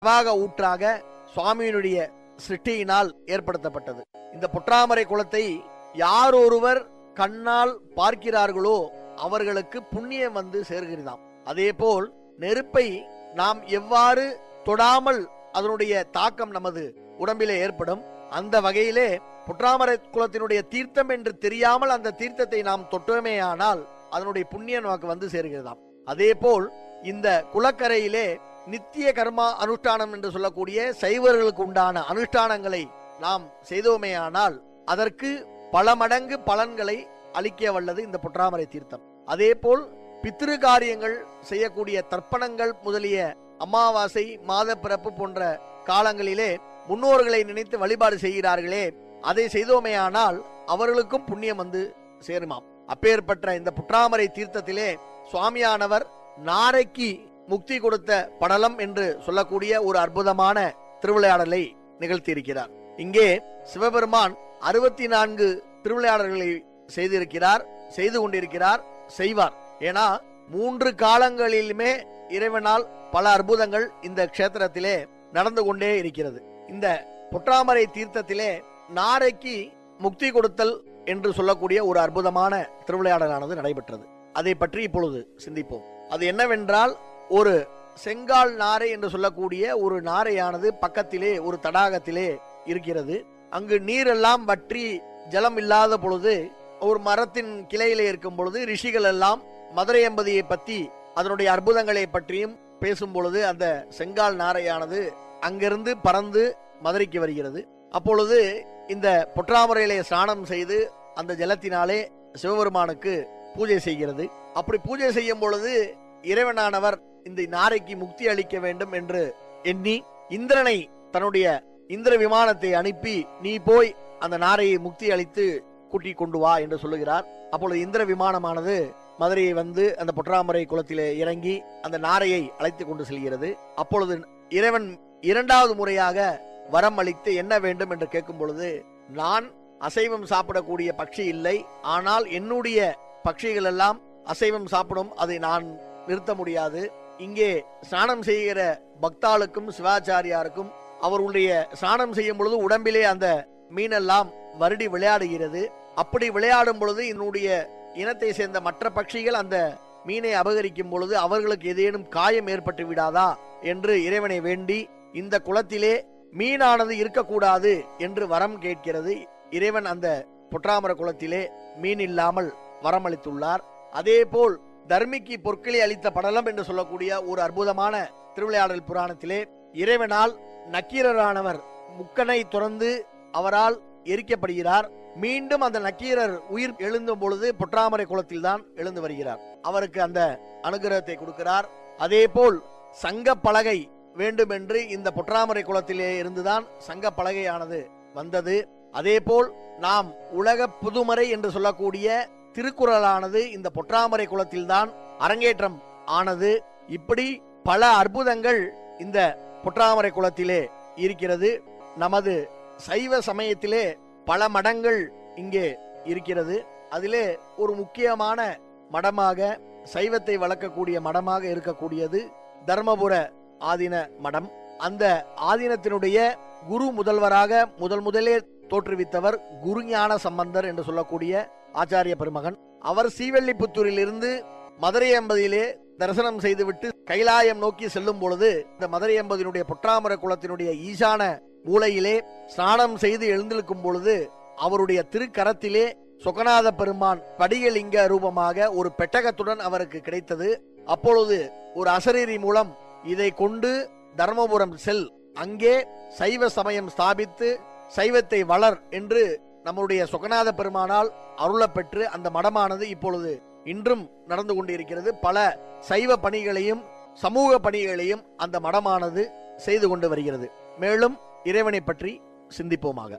பிரவாக ஊற்றாக சுவாமியினுடைய சிருஷ்டியினால் ஏற்படுத்தப்பட்டது இந்த பொற்றாமரை குளத்தை யார் ஒருவர் கண்ணால் பார்க்கிறார்களோ அவர்களுக்கு புண்ணியம் வந்து சேர்கிறதாம் அதேபோல் நெருப்பை நாம் எவ்வாறு தொடாமல் அதனுடைய தாக்கம் நமது உடம்பிலே ஏற்படும் அந்த வகையிலே புற்றாமரை குலத்தினுடைய தீர்த்தம் என்று தெரியாமல் அந்த தீர்த்தத்தை நாம் தொட்டோமேயானால் அதனுடைய புண்ணியம் நமக்கு வந்து சேர்கிறதாம் அதேபோல் இந்த குளக்கரையிலே நித்திய கர்மா அனுஷ்டானம் என்று சொல்லக்கூடிய சைவர்களுக்கு உண்டான அனுஷ்டானங்களை நாம் செய்தோமேயானால் அதற்கு பல மடங்கு பலன்களை அளிக்க வல்லது இந்த புற்றாமரை தீர்த்தம் அதேபோல் பித்திரு காரியங்கள் செய்யக்கூடிய தர்ப்பணங்கள் முதலிய அமாவாசை மாத பிறப்பு போன்ற காலங்களிலே முன்னோர்களை நினைத்து வழிபாடு செய்கிறார்களே அதை செய்தோமேயானால் அவர்களுக்கும் புண்ணியம் வந்து சேருமாம் அப்பேற்பட்ட இந்த புற்றாமரை தீர்த்தத்திலே சுவாமியானவர் நாரைக்கு முக்தி கொடுத்த படலம் என்று சொல்லக்கூடிய ஒரு அற்புதமான திருவிளையாடலை நிகழ்த்தியிருக்கிறார் இங்கே சிவபெருமான் அறுபத்தி நான்கு திருவிளையாடல்களை செய்திருக்கிறார் செய்து கொண்டிருக்கிறார் செய்வார் ஏன்னா மூன்று காலங்களிலுமே இறைவனால் பல அற்புதங்கள் இந்த க்ஷேத்திரத்திலே நடந்து கொண்டே இருக்கிறது இந்த பொற்றாமரை தீர்த்தத்திலே நாரைக்கு முக்தி கொடுத்தல் என்று சொல்லக்கூடிய ஒரு அற்புதமான திருவிளையாடலானது நடைபெற்றது அதை பற்றி இப்பொழுது சிந்திப்போம் அது என்னவென்றால் ஒரு செங்கால் நாரை என்று சொல்லக்கூடிய ஒரு நாரையானது பக்கத்திலே ஒரு தடாகத்திலே இருக்கிறது அங்கு நீரெல்லாம் வற்றி ஜலம் இல்லாத பொழுது ஒரு மரத்தின் கிளையிலே இருக்கும் பொழுது ரிஷிகள் எல்லாம் மதுரை எம்பதியை பற்றி அதனுடைய அற்புதங்களை பற்றியும் பேசும் பொழுது அந்த செங்கால் நாரையானது அங்கிருந்து பறந்து மதுரைக்கு வருகிறது அப்பொழுது இந்த பொற்றாமரையிலே ஸ்நானம் செய்து அந்த ஜலத்தினாலே சிவபெருமானுக்கு பூஜை செய்கிறது அப்படி பூஜை செய்யும் பொழுது இறைவனானவர் இந்த நாரைக்கு முக்தி அளிக்க வேண்டும் என்று எண்ணி இந்திரனை தன்னுடைய இந்திர விமானத்தை அனுப்பி நீ போய் அந்த நாரையை முக்தி அளித்து கூட்டிக் கொண்டு வா என்று சொல்லுகிறார் அப்பொழுது இந்திர விமானமானது மதுரையை வந்து அந்த பொற்றாமரை குளத்திலே இறங்கி அந்த நாரையை அழைத்து கொண்டு செல்கிறது அப்பொழுது இறைவன் இரண்டாவது முறையாக வரம் அளித்து என்ன வேண்டும் என்று கேட்கும் பொழுது நான் அசைவம் சாப்பிடக்கூடிய பட்சி இல்லை ஆனால் என்னுடைய பட்சிகள் எல்லாம் அசைவம் சாப்பிடும் அதை நான் நிறுத்த முடியாது இங்கே ஸ்நானம் செய்கிற பக்தாளுக்கும் சிவாச்சாரியாருக்கும் அவருடைய ஸ்நானம் செய்யும் பொழுது உடம்பிலே அந்த மீனெல்லாம் வருடி விளையாடுகிறது அப்படி விளையாடும் பொழுது என்னுடைய இனத்தை சேர்ந்த மற்ற பட்சிகள் அந்த மீனை அபகரிக்கும் பொழுது அவர்களுக்கு ஏதேனும் காயம் ஏற்பட்டு விடாதா என்று இறைவனை வேண்டி இந்த குளத்திலே மீனானது இருக்கக்கூடாது என்று வரம் கேட்கிறது இறைவன் அந்த பொற்றாமர குளத்திலே மீன் இல்லாமல் வரம் அளித்துள்ளார் அதே போல் தர்மிக்கு பொற்களை அளித்த படலம் என்று சொல்லக்கூடிய ஒரு அற்புதமான திருவிளையாடல் புராணத்திலே இறைவனால் நக்கீரரானவர் முக்கனை துறந்து அவரால் எரிக்கப்படுகிறார் மீண்டும் அந்த நக்கீரர் உயிர் எழுந்தும் பொழுது பொற்றாமரை குளத்தில் தான் எழுந்து வருகிறார் அவருக்கு அந்த அனுகிரகத்தை கொடுக்கிறார் அதே போல் சங்க பலகை வேண்டும் என்று இந்த பொற்றாமரை குளத்திலே இருந்துதான் சங்க பலகையானது வந்தது அதே போல் நாம் உலக புதுமறை என்று சொல்லக்கூடிய திருக்குறளானது இந்த பொற்றாமரை குளத்தில்தான் அரங்கேற்றம் ஆனது இப்படி பல அற்புதங்கள் இந்த பொற்றாமரை குளத்திலே இருக்கிறது நமது சைவ சமயத்திலே பல மடங்கள் இங்கே இருக்கிறது அதிலே ஒரு முக்கியமான மடமாக சைவத்தை வளர்க்கக்கூடிய மடமாக இருக்கக்கூடியது தர்மபுர ஆதீன மடம் அந்த ஆதீனத்தினுடைய குரு முதல்வராக முதல் முதலே தோற்றுவித்தவர் குருஞான சம்பந்தர் என்று சொல்லக்கூடிய ஆச்சாரிய பெருமகன் அவர் சீவெள்ளிபுத்தூரில் இருந்து மதுரை எம்பதியிலே தரிசனம் செய்துவிட்டு கைலாயம் நோக்கி செல்லும் பொழுது இந்த மதுரை எம்பதியினுடைய பொற்றாமர குளத்தினுடைய ஈசான மூலையிலே ஸ்நானம் செய்து எழுந்திருக்கும் பொழுது அவருடைய திருக்கரத்திலே சொகநாத பெருமான் படிகலிங்க ரூபமாக ஒரு பெட்டகத்துடன் அவருக்கு கிடைத்தது அப்பொழுது ஒரு அசரீரி மூலம் இதை கொண்டு தர்மபுரம் செல் அங்கே சைவ சமயம் ஸ்தாபித்து சைவத்தை வளர் என்று நம்முடைய சொகநாத பெருமானால் அருளப்பெற்று அந்த மடமானது இப்பொழுது இன்றும் நடந்து கொண்டிருக்கிறது பல சைவ பணிகளையும் சமூக பணிகளையும் அந்த மடமானது செய்து கொண்டு வருகிறது மேலும் இறைவனை பற்றி சிந்திப்போமாக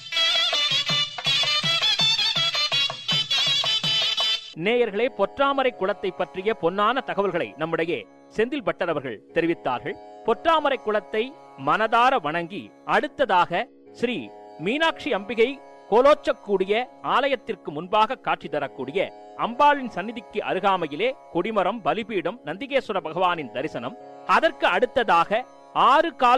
நேயர்களே பொற்றாமரை குளத்தை பற்றிய பொன்னான தகவல்களை நம்முடைய செந்தில் பட்டர் அவர்கள் தெரிவித்தார்கள் பொற்றாமரை குளத்தை மனதார வணங்கி அடுத்ததாக ஸ்ரீ மீனாட்சி அம்பிகை கோலோச்சக்கூடிய ஆலயத்திற்கு முன்பாக காட்சி தரக்கூடிய அம்பாளின் சந்நிதிக்கு அருகாமையிலே கொடிமரம் பலிபீடம் நந்திகேஸ்வர பகவானின் தரிசனம் அதற்கு அடுத்ததாக ஆறு கால்